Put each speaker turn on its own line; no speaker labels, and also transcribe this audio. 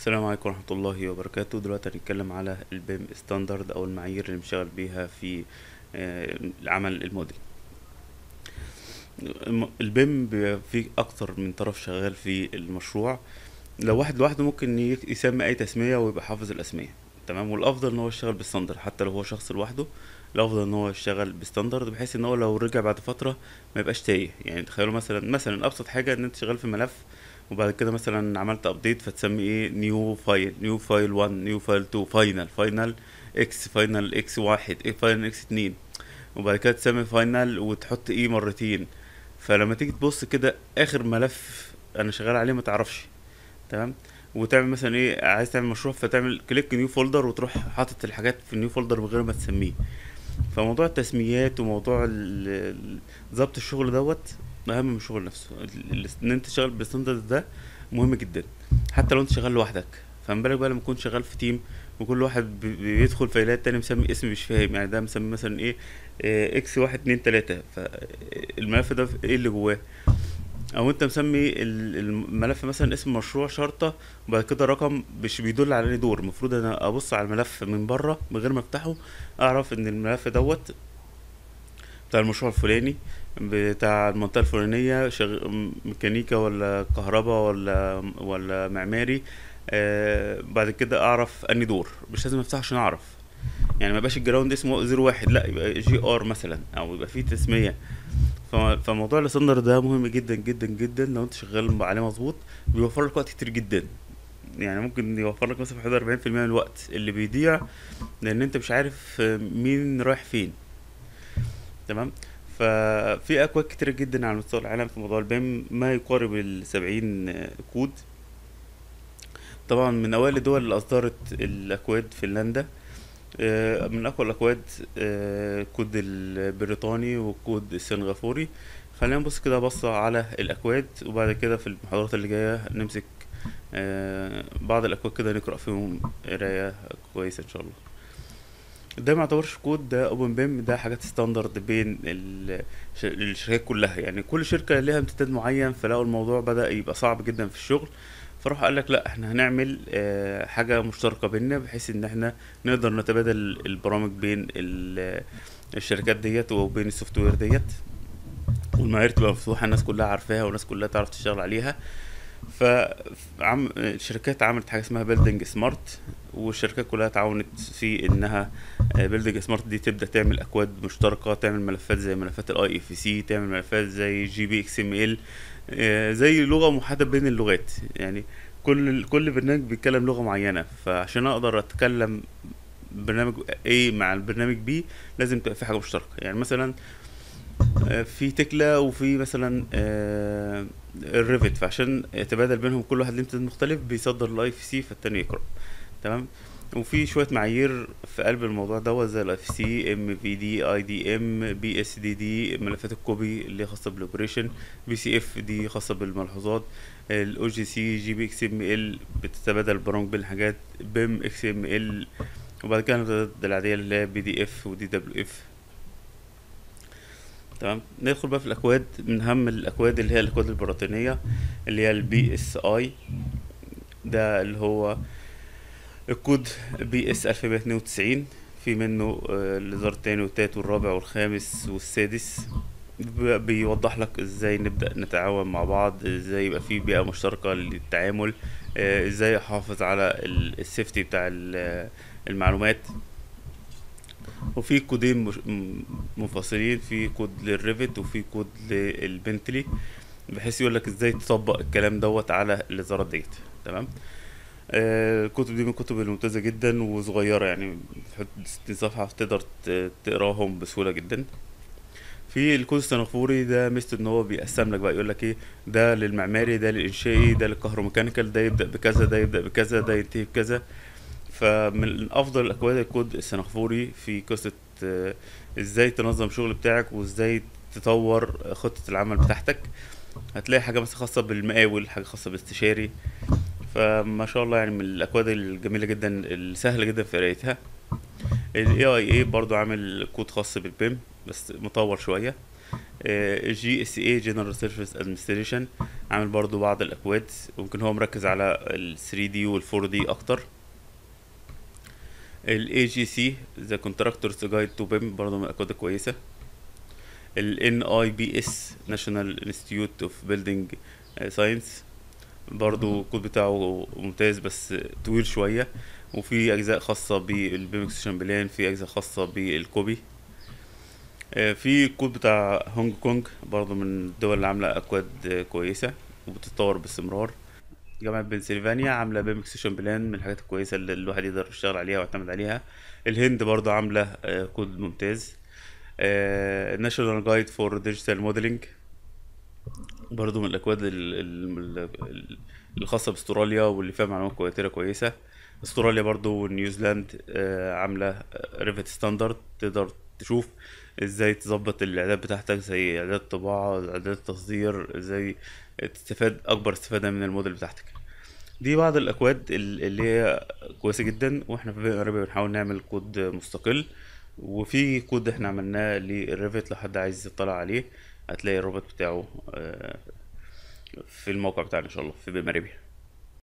السلام عليكم ورحمة الله وبركاته دلوقتي هنتكلم على البيم ستاندرد أو المعايير اللي بنشتغل بيها في آه، عمل الموديل الم- البيم بيبقى فيه أكتر من طرف شغال في المشروع لو واحد لوحده ممكن ي- يسمي أي تسمية ويبقى حافظ الأسمية تمام والأفضل إن هو يشتغل بالستاندرد حتى لو هو شخص لوحده الأفضل إن هو يشتغل بستاندرد بحيث إن هو لو رجع بعد فترة ما يبقاش تايه يعني تخيلوا مثلا مثلا أبسط حاجة إن أنت شغال في ملف وبعد كده مثلا عملت ابديت فتسمي ايه نيو فايل نيو فايل 1 نيو فايل 2 فاينل فاينل اكس فاينل اكس واحد ايه فاينل اكس اتنين وبعد كده تسمي فاينل وتحط ايه مرتين فلما تيجي تبص كده اخر ملف انا شغال عليه ما تعرفش تمام وتعمل مثلا ايه عايز تعمل مشروع فتعمل كليك نيو فولدر وتروح حاطط الحاجات في النيو فولدر من غير ما تسميه فموضوع التسميات وموضوع ال- ال- ضبط الشغل دوت اهم من الشغل نفسه ال- ال- ان انت تشتغل بالستاندرد ده مهم جدا حتى لو انت شغال لوحدك فما بالك بقى لما تكون شغال في تيم وكل واحد بي- بيدخل فايلات تاني مسمي اسم مش فاهم يعني ده مسمي مثلا ايه آه، اكس واحد اتنين تلاتة فالملف ده ايه اللي جواه او انت مسمي ال- الملف مثلا اسم مشروع شرطة وبعد كده رقم مش بيدل على اني دور المفروض انا ابص على الملف من بره من غير ما افتحه اعرف ان الملف دوت بتاع المشروع الفلاني بتاع المنطقة الفلانية شغ... م- ميكانيكا ولا كهرباء ولا ولا معماري آه بعد كده اعرف اني دور مش لازم افتحه عشان اعرف يعني ما يبقاش الجراوند اسمه زيرو واحد لا يبقى جي ار مثلا او يبقى فيه تسمية ف- فموضوع الستاندر ده مهم جدا جدا جدا لو انت شغال عليه مظبوط بيوفر لك وقت كتير جدا يعني ممكن يوفر لك مثلا في حدود 40% من الوقت اللي بيضيع لان انت مش عارف آه، مين رايح فين تمام ففي اكواد كتير جدا على مستوى العالم في موضوع البيم ما يقارب السبعين كود طبعا من اوائل الدول اللي اصدرت الاكواد فنلندا آه، من اقوى الاكواد آه، الكود البريطاني والكود السنغافوري خلينا نبص كده بصة على الاكواد وبعد كده في المحاضرات اللي جاية نمسك آه، بعض الاكواد كده نقرأ فيهم قراية كويسة ان شاء الله ده ما يعتبرش كود ده اوبن بيم ده حاجات ستاندرد بين ال- ش- الشركات كلها يعني كل شركة ليها امتداد معين فلقوا الموضوع بدأ يبقى صعب جدا في الشغل فراح قال لك لا احنا هنعمل آه، حاجة مشتركة بيننا بحيث ان احنا نقدر نتبادل البرامج بين ال- الشركات ديت وبين السوفت وير ديت والمعايير تبقى مفتوحة الناس كلها عارفاها والناس كلها تعرف تشتغل عليها فعم الشركات عملت حاجة اسمها بيلدينج سمارت والشركات كلها تعاونت في انها بيلدينج سمارت دي تبدا تعمل اكواد مشتركه تعمل ملفات زي ملفات الاي اف سي تعمل ملفات زي جي بي اكس ام ال زي لغه موحده بين اللغات يعني كل كل برنامج بيتكلم لغه معينه فعشان اقدر اتكلم برنامج A مع البرنامج B لازم تبقى في حاجه مشتركه يعني مثلا آه، في تكلا وفي مثلا آه، الريفت فعشان يتبادل بينهم كل واحد ليه امتداد مختلف بيصدر الاي اف سي فالتاني يقرا تمام وفي شويه معايير في قلب الموضوع دوت زي الاف سي ام في دي اي دي ام بي اس دي دي ملفات الكوبي اللي هي خاصه بالاوبريشن بي سي اف دي خاصه بالملحوظات الاو جي سي جي بي اكس ام ال بتتبادل البرامج بين الحاجات بيم اكس ام ال وبعد كده الامتدادات العاديه اللي هي بي دي اف ودي دبليو اف تمام ندخل بقى في الاكواد من اهم الاكواد اللي هي الاكواد البريطانيه اللي هي البي اس اي ده اللي هو الكود بي اس 1192 في منه آه، الاصدار التاني والتالت والرابع والخامس والسادس ب- بيوضح لك ازاي نبدأ نتعاون مع بعض ازاي يبقى في بيئة مشتركة للتعامل آه، ازاي احافظ على ال- السيفتي بتاع ال- المعلومات وفي كودين مش- م- منفصلين في كود للريفت وفي كود للبنتلي بحيث يقول لك ازاي تطبق الكلام دوت على الاصدارات ديت تمام آه، الكتب دي من الكتب الممتازة جدا وصغيرة يعني في حدود 60 صفحة تقدر ت- تقراهم بسهولة جدا في الكود السنغافوري ده ميزته ان هو بيقسم لك بقى يقول لك ايه ده للمعماري ده للانشائي ده للكهروميكانيكال ده يبدأ بكذا ده يبدأ بكذا ده ينتهي بكذا فمن افضل الاكواد الكود السنغافوري في قصة آه، ازاي تنظم الشغل بتاعك وازاي تطور خطة العمل بتاعتك هتلاقي حاجة مثلا خاصة بالمقاول حاجة خاصة بالاستشاري فما شاء الله يعني من الاكواد الجميله جدا السهله جدا في قرايتها الاي اي اي برضو عامل كود خاص بالبيم بس مطور شويه جي اس اي جنرال سيرفيس ادمنستريشن عامل برضو بعض الاكواد ممكن هو مركز على ال 3D وال 4D اكتر ال AGC The Contractors Guide to BIM برضو من الاكواد الكويسة ال NIBS National Institute of Building Science برضو الكود بتاعه ممتاز بس طويل شوية وفي أجزاء خاصة بالبيم اكستنشن بلان في أجزاء خاصة بالكوبي آه، في الكود بتاع هونج كونج برضو من الدول اللي عاملة أكواد آه، كويسة وبتتطور باستمرار جامعة بنسلفانيا عاملة بيم اكستنشن بلان من الحاجات الكويسة اللي الواحد يقدر يشتغل عليها ويعتمد عليها الهند برضو عاملة آه، كود ممتاز ناشونال جايد فور ديجيتال موديلنج برضو من الاكواد ال- ال- ال- الخاصه باستراليا واللي فيها معلومات كويسه كويسه استراليا برضو ونيوزيلاند آه، عامله ريفت ستاندرد تقدر تشوف ازاي تظبط الاعداد بتاعتك زي اعداد الطباعه اعداد التصدير ازاي تستفاد اكبر استفاده من الموديل بتاعتك دي بعض الاكواد ال- اللي هي كويسه جدا واحنا في عربي بنحاول نعمل كود مستقل وفي كود احنا عملناه للريفت لو حد عايز يطلع عليه هتلاقي الرابط بتاعه آه، في الموقع بتاعنا ان شاء الله في بمريبيا